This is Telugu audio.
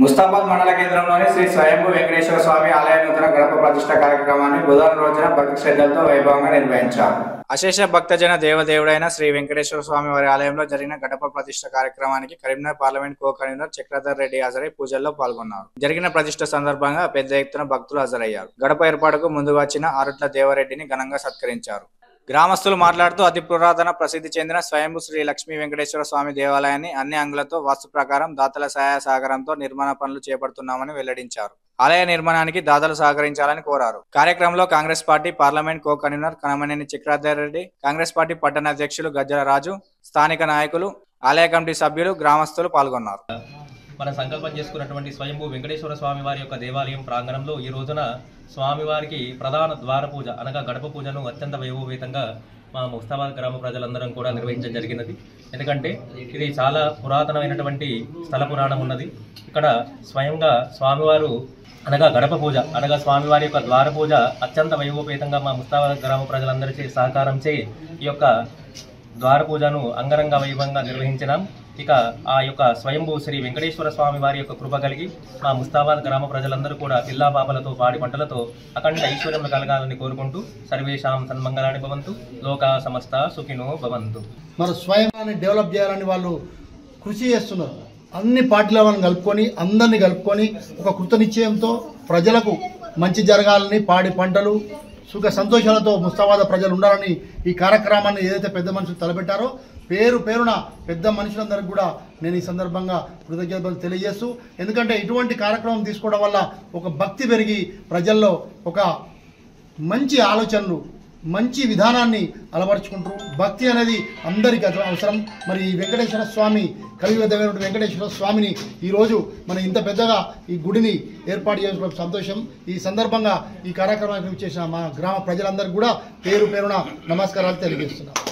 ముస్తాబాద్ మండల కేంద్రంలోని శ్రీ స్వయంభూ వెంకటేశ్వర స్వామి ఆలయ నూతన గడప ప్రతిష్ట కార్యక్రమాన్ని బుధవారం రోజున భక్తి శ్రద్ధలతో వైభవంగా నిర్వహించారు అశేష భక్తజన దేవదేవుడైన శ్రీ వెంకటేశ్వర స్వామి వారి ఆలయంలో జరిగిన గడప ప్రతిష్ట కార్యక్రమానికి Karimnagar parliament co convener Chakradhar Reddy హాజరై పూజల్లో పాల్గొన్నారు జరిగిన ప్రతిష్ట సందర్భంగా పెద్ద ఎత్తున భక్తులు హాజరయ్యారు గడప ఏర్పాటుకు ముందు వచ్చిన ఆరుట్ల దేవరెడ్డిని ఘనంగా సత్కరించారు గ్రామస్తులు మాట్లాడుతూ అతి పురాతన ప్రసిద్ధి చెందిన స్వయంభూ శ్రీ లక్ష్మీ వెంకటేశ్వర స్వామి దేవాలయాన్ని అన్ని అంగులతో వాస్తు ప్రకారం దాతల సహాయ సహకారంతో నిర్మాణ పనులు చేపడుతున్నామని వెల్లడించారు ఆలయ నిర్మాణానికి దాతలు సహకరించాలని కోరారు కార్యక్రమంలో Congress party parliament co convener Kanamaneni Chakradhar Reddy Congress party పట్టణ అధ్యక్షులు గజ్జల రాజు స్థానిక నాయకులు ఆలయ కమిటీ సభ్యులు గ్రామస్తులు పాల్గొన్నారు మన సంకల్పం చేసుకున్నటువంటి స్వయంభూ వెంకటేశ్వర స్వామి వారి యొక్క దేవాలయం ప్రాంగణంలో ఈ రోజున స్వామివారికి ప్రధాన ద్వార పూజ అనగా గడప పూజను అత్యంత వైభవపేతంగా మా ముస్తాబాద్ గ్రామ ప్రజలందరం కూడా నిర్వహించడం జరిగినది ఎందుకంటే ఇది చాలా పురాతనమైనటువంటి స్థల పురాణం ఉన్నది ఇక్కడ స్వయంగా స్వామివారు అనగా గడప పూజ అనగా స్వామివారి యొక్క ద్వార పూజ అత్యంత వైభవపేతంగా మా ముస్తాబాద్ గ్రామ ప్రజలందరిచే సహకారం చే ఈ యొక్క ద్వార పూజను అంగరంగ వైభవంగా నిర్వహించినాం ఇక ఆ యొక్క స్వయంభూ శ్రీ వెంకటేశ్వర స్వామి వారి యొక్క కృప కలిగి మా ముస్తాబాద్ గ్రామ ప్రజలందరూ కూడా పిల్లా పాపలతో పాడి పంటలతో అఖండ ఐశ్వర్యములు కలగాలని కోరుకుంటూ సర్వేషాం సన్మంగళాన్ని భవంతు లోకా సమస్త సుఖినో భవంతు మన స్వయంని డెవలప్ చేయాలని వాళ్ళు కృషి చేస్తున్నారు అన్ని పార్టీల వాళ్ళని కలుపుకొని అందరినీ కలుపుకొని ఒక కృత నిశ్చయంతో ప్రజలకు మంచి జరగాలని పాడి పంటలు సుఖ సంతోషాలతో ముస్తాబాద ప్రజలు ఉండాలని ఈ కార్యక్రమాన్ని ఏదైతే పెద్ద మనుషులు తలపెట్టారో పేరు పేరున పెద్ద మనుషులందరికీ కూడా నేను ఈ సందర్భంగా కృతజ్ఞతలు తెలియజేస్తూ ఎందుకంటే ఇటువంటి కార్యక్రమం తీసుకోవడం వల్ల ఒక భక్తి పెరిగి ప్రజల్లో ఒక మంచి ఆలోచనలు మంచి విధానాన్ని అలవరుచుకుంటారు భక్తి అనేది అందరికీ అది అవసరం మరి ఈ వెంకటేశ్వర స్వామి కలియుగదమైనటువంటి వెంకటేశ్వర స్వామిని ఈరోజు మనం ఇంత పెద్దగా ఈ గుడిని ఏర్పాటు చేసుకోవడం సంతోషం ఈ సందర్భంగా ఈ కార్యక్రమానికి చేసిన మా గ్రామ ప్రజలందరికీ కూడా పేరు పేరున నమస్కారాలు తెలియజేస్తున్నాం